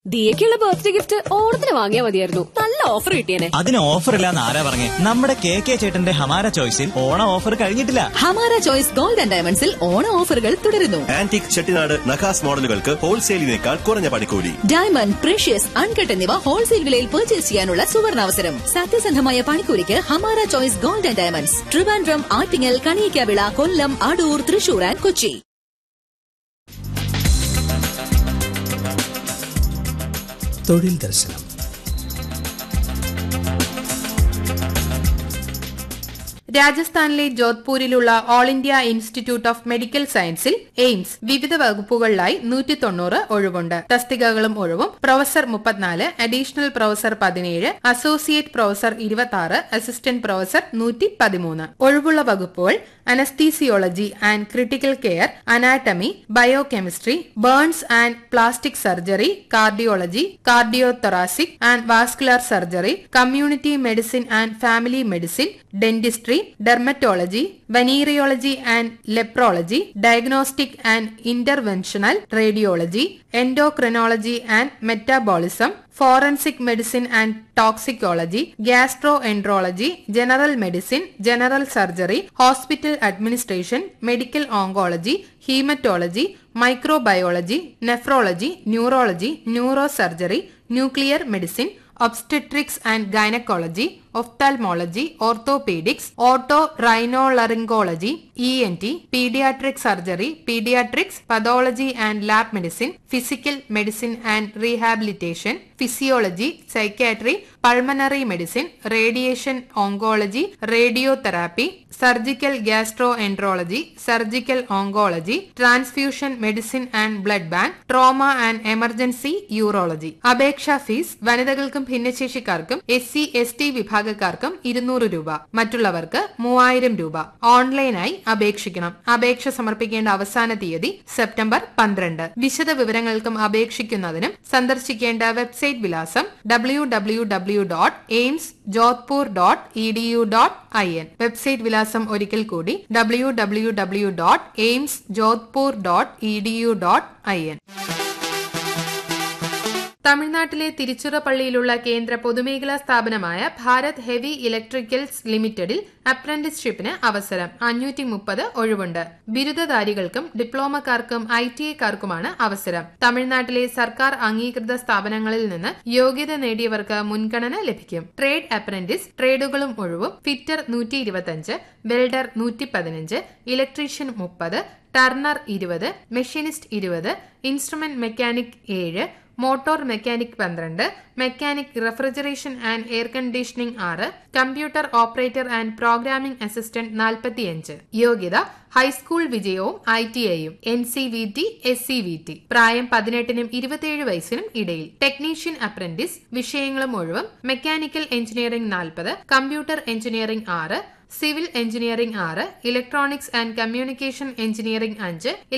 ദിയക്കുള്ള birthday gift ഓണത്തിന് വാങ്ങിയാൽ മതിയായിരുന്നു നല്ല ഓഫർ കിട്ടിയേനെ അതിന് ഓഫർ ഇല്ലാന്ന് ആരാ പറഞ്ഞേ നമ്മുടെ കെ കെ ചേട്ടന്റെ ഹമാര ചോയ്സിൽ ഓണ ഓഫർ കഴിഞ്ഞിട്ടില്ല ഹമാര ചോയ്സ് ഗോൾഡ് ആൻഡ് ഡയമണ്ട്സിൽ ഓണ ഓഫറുകൾ തുടരുന്നു ആന്റിക് ചെട്ടിനാട് നഖാസ് മോഡലുകൾക്ക് ഹോൾസെയിലിനേക്കാൾ കുറഞ്ഞ പണിക്കൂലി ഡയമണ്ട് പ്രഷ്യസ് അൺകട്ട് എന്നിവ ഹോൾസെയിൽ വിലയിൽ പർച്ചേസ് ചെയ്യാനുള്ള സുവർണാവസരം സത്യസന്ധമായ പണിക്കൂലിക്ക് Hamara choice gold and diamonds Trivandrum Attingal Kaliyakkavilai Kollam Adoor Thrissur and Kochi തൊഴിൽ ദർശനം രാജസ്ഥാനിലെ ജോധ്പൂരിലുള്ള all India institute of medical സയൻസിൽ എയിംസ് വിവിധ വകുപ്പുകളിലായി നൂറ്റി തൊണ്ണൂറ് ഒഴിവുണ്ട് തസ്തികകളും ഒഴിവും പ്രൊഫസർ മുപ്പത്തിനാല് അഡീഷണൽ പ്രൊഫസർ പതിനേഴ് അസോസിയേറ്റ് പ്രൊഫസർ ഇരുപത്തി ആറ് അസിസ്റ്റന്റ് പ്രൊഫസർ നൂറ്റി പതിമൂന്ന് ഒഴിവുള്ള വകുപ്പുകൾ anaesthesiology and critical care anatomy biochemistry burns and plastic surgery cardiology cardiothoracic and vascular surgery community medicine and family medicine dentistry dermatology venereology and leprology diagnostic and interventional radiology endocrinology and metabolism forensic medicine and toxicology gastroenterology general medicine general surgery hospital administration medical oncology haematology microbiology nephrology neurology neurosurgery nuclear medicine obstetrics and gynaecology ophthalmology orthopaedics otorhinolaryngology E N T paediatric surgery paediatrics pathology and lab medicine physical medicine and rehabilitation physiology psychiatry pulmonary medicine radiation oncology radiotherapy surgical gastroenterology surgical oncology transfusion medicine and blood bank trauma and emergency urology അപേക്ഷാ fees വനിതകൾക്കും ഭിന്നശേഷിക്കാർക്കും S C S T വിഭാഗക്കാർക്കും ഇരുന്നൂറ് രൂപ മറ്റുള്ളവർക്ക് മൂവായിരം രൂപ ഓൺലൈനായി അപേക്ഷിക്കണം അപേക്ഷ സമർപ്പിക്കേണ്ട അവസാന തീയതി സെപ്റ്റംബർ പന്ത്രണ്ട് വിശദ വിവരങ്ങൾക്കും അപേക്ഷിക്കുന്നതിനും സന്ദർശിക്കേണ്ട വെബ്സൈറ്റ് വിലാസം W W W dot AIIMS Jodhpur dot E D U dot I N website വിലാസം ഒരിക്കൽ കൂടി W W W dot AIIMS Jodhpur dot E D U dot I N തമിഴ്നാട്ടിലെ തിരുച്ചിറപ്പള്ളിയിലുള്ള കേന്ദ്ര പൊതുമേഖലാ സ്ഥാപനമായ ഭാരത് ഹെവി ഇലക്ട്രിക്കൽസ് ലിമിറ്റഡിൽ അപ്രന്റീസ്ഷിപ്പിന് അവസരം അഞ്ഞൂറ്റി മുപ്പത് ഒഴിവുണ്ട് ബിരുദധാരികൾക്കും ഡിപ്ലോമക്കാർക്കും ഐ ടി ഐക്കാർക്കുമാണ് അവസരം തമിഴ്നാട്ടിലെ സർക്കാർ അംഗീകൃത സ്ഥാപനങ്ങളിൽ നിന്ന് യോഗ്യത നേടിയവർക്ക് മുൻഗണന ലഭിക്കും ട്രേഡ് അപ്രന്റീസ് ട്രേഡുകളും ഒഴിവും ഫിറ്റർ നൂറ്റി ഇരുപത്തിയഞ്ച് വെൽഡർ നൂറ്റി പതിനഞ്ച് ഇലക്ട്രീഷ്യൻ മുപ്പത് ടർണർ ഇരുപത് മെഷീനിസ്റ്റ് ഇരുപത് ഇൻസ്ട്രുമെന്റ് മെക്കാനിക് ഏഴ് മോട്ടോർ മെക്കാനിക് പന്ത്രണ്ട് mechanic refrigeration and air conditioning ആറ് computer operator and programming assistant നാൽപ്പത്തിയഞ്ച് യോഗ്യത ഹൈസ്കൂൾ വിജയവും ഐ ടി ഐയും N C V T S C V T പ്രായം പതിനെട്ടിനും ഇരുപത്തിയേഴ് വയസ്സിനും ഇടയിൽ ടെക്നീഷ്യൻ അപ്രന്റീസ് വിഷയങ്ങളും ഒഴിവും മെക്കാനിക്കൽ എഞ്ചിനീയറിംഗ് നാൽപ്പത് കമ്പ്യൂട്ടർ എഞ്ചിനീയറിംഗ് ആറ് സിവിൽ എഞ്ചിനീയറിംഗ് ആറ് ഇലക്ട്രോണിക്സ് ആൻഡ് കമ്മ്യൂണിക്കേഷൻ എഞ്ചിനീയറിംഗ് അഞ്ച്